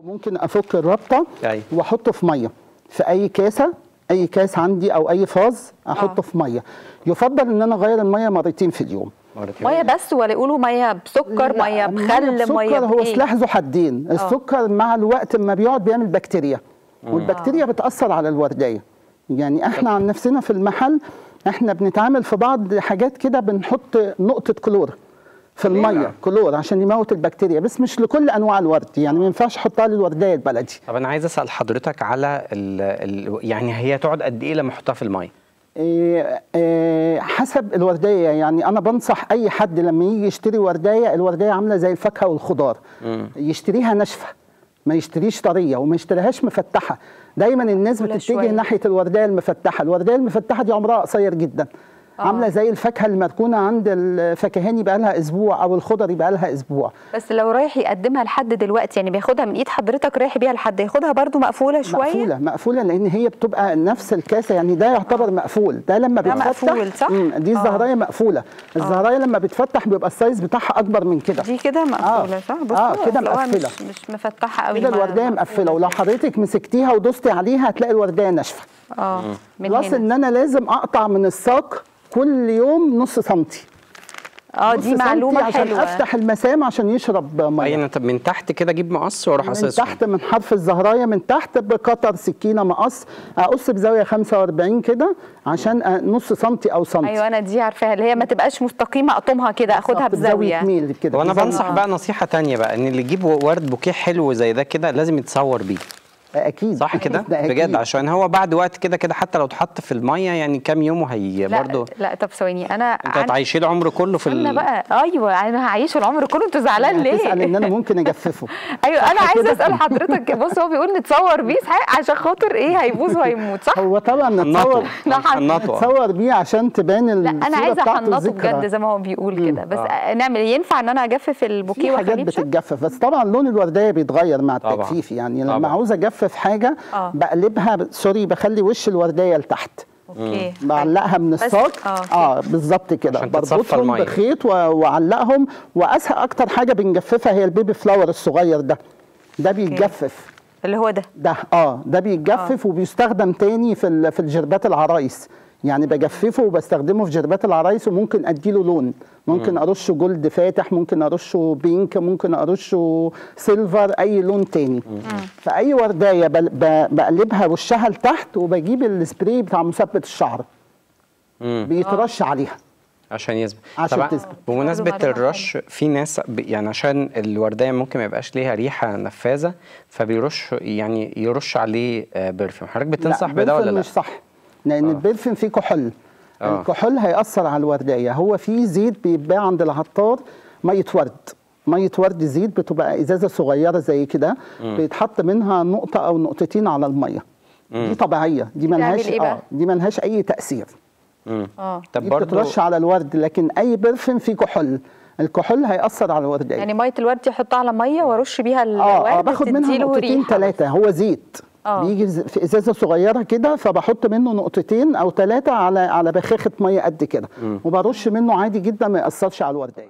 ممكن افك الرابطه أيوة. واحطه في ميه في اي كاسه اي كاس عندي او اي فاز احطه آه. في ميه يفضل ان انا اغير الميه مرتين في اليوم مرتين. ميه بس ولا يقولوا ميه بسكر لا، ميه بخل بسكر ميه هو بإيه؟ سلاح ذو حدين السكر مع الوقت ما بيقعد بيعمل بكتيريا والبكتيريا بتاثر على الورديه يعني احنا عن نفسنا في المحل احنا بنتعامل في بعض حاجات كده بنحط نقطه كلور في الميه كلور عشان يموت البكتيريا بس مش لكل انواع الورد يعني ما ينفعش احطها للورديه البلدي طب انا عايز اسال حضرتك على ال ال يعني هي تقعد قد ايه لما احطها في الميه إيه إيه حسب الورديه يعني انا بنصح اي حد لما يجي يشتري ورديه الورديه عامله زي الفاكهه والخضار يشتريها ناشفه ما يشتريش طريه وما يشتريهاش مفتحه دايما الناس كلها بتتجه شوية. ناحيه الورديه المفتحه الورديه المفتحه دي عمرها قصير جدا آه. عامله زي الفاكهه المركونه عند الفكهاني بقى لها اسبوع او الخضري بقى لها اسبوع بس لو رايح يقدمها لحد دلوقتي يعني بياخدها من ايد حضرتك رايح بيها لحد ياخدها برضو مقفوله شويه مقفوله مقفوله لان هي بتبقى نفس الكاسه يعني ده يعتبر مقفول ده لما ده بيتفتح مقفول، صح؟ مم، دي آه. الزهرايه مقفوله الزهرايه لما بتفتح بيبقى السايز بتاعها اكبر من كده دي كده مقفوله صح بص آه، كده أصل هو مقفلة. مش, مش مفتحه قوي كده مع- الورديه مقفله ولو حضرتك مسكتيها ودوستي عليها هتلاقي الورديه ناشفه اه من بلس هنا ان انا لازم اقطع من الساق كل يوم نص سنتي اه نص دي سنتي معلومه عشان حلوه افتح المسام عشان يشرب اي ميه انا طب من تحت كده اجيب مقص واروح من قصصه تحت من حرف الزهرايه من تحت بقطر سكينه مقص اقص بزاويه 45 كده عشان أ- نص سنتي او سنتي ايوه انا دي عارفاها اللي هي ما تبقاش مستقيمه اقطمها كده اخدها بالظبط، بزاويه ميل كده وانا بزاوية. بنصح بقى نصيحه تانية بقى ان اللي يجيب ورد بوكيه حلو زي ده كده لازم يتصور بيه اكيد صح كده ده أكيد. بجد عشان هو بعد وقت كده كده حتى لو اتحط في الميه يعني كام يوم وهي لا برضه لا طب ثواني انا انت عن- هتعيشيه العمر كله في انا ال... بقى ايوه انا هعيشه العمر كله انت زعلان ليه؟ تسال ان انا ممكن اجففه ايوه انا صح عايزه كده؟ اسال حضرتك بص هو بيقول نتصور بيه صحيح عشان خاطر ايه هيبوظ وهيموت صح؟ هو طبعا حنطه نتصور لا، حن- حنطه نتصور بيه عشان تبان لا انا الصورة عايزه بتاعته احنطه ذكرى. بجد زي ما هو بيقول كده بس نعمل إيه؟ ينفع ان انا اجفف البوكيه في حاجات واخليه بشكل؟ بتتجفف بس طبعا لون الورديه بيتغير مع طبعاً. التجفيف يعني لما طبعاً. عاوز اجفف حاجه آه. بقلبها سوري بخلي وش الورديه لتحت اوكي بعلقها من بس- الساق آه، أوكي. اه بالظبط كده عشان تتصفى بربطهم المية. بخيط و- واعلقهم واسهل اكتر حاجه بنجففها هي البيبي فلاور الصغير ده ده بيتجفف اللي هو ده ده اه ده بيتجفف وبيستخدم تاني في ال- في الجربات العرايس يعني بجففه وبستخدمه في جربات العرايس وممكن اديله لون ممكن ارشه جولد فاتح ممكن ارشه بينك ممكن ارشه سيلفر اي لون تاني فاي وردايه بل- ب- بقلبها وشها لتحت وبجيب السبراي بتاع مثبت الشعر مم. بيترش عليها عشان يثبت عشان طبعا تثبت. بمناسبه معلومة الرش في ناس ب- يعني عشان الورديه ممكن ما يبقاش ليها ريحه نفاذه فبيرش يعني يرش عليه آه، برفيوم حضرتك بتنصح لا، بده ولا بيرفين لا مش صح لان آه. البرفين فيه كحول آه. الكحول هيأثر على الورديه هو في زيت بيتباع عند العطار ميه ورد ميه ورد زيت بتبقى ازازه صغيره زي كده بيتحط منها نقطه او نقطتين على الميه دي طبيعيه دي ملهاش إيه بقى؟ اه دي ملهاش اي تاثير مم. اه طب دي برضه بتترش على الورد لكن اي برفين فيه كحول الكحول هيأثر على الورديه يعني ميه الورد دي احطها على ميه وارش بيها الورد اه اه باخد منها تديله نقطتين ريحة. ثلاثه هو زيت آه. بيجي ز- في ازازه صغيره كده فبحط منه نقطتين او ثلاثه على على بخاخه ميه قد كده وبرش منه عادي جدا ما ياثرش على الورديه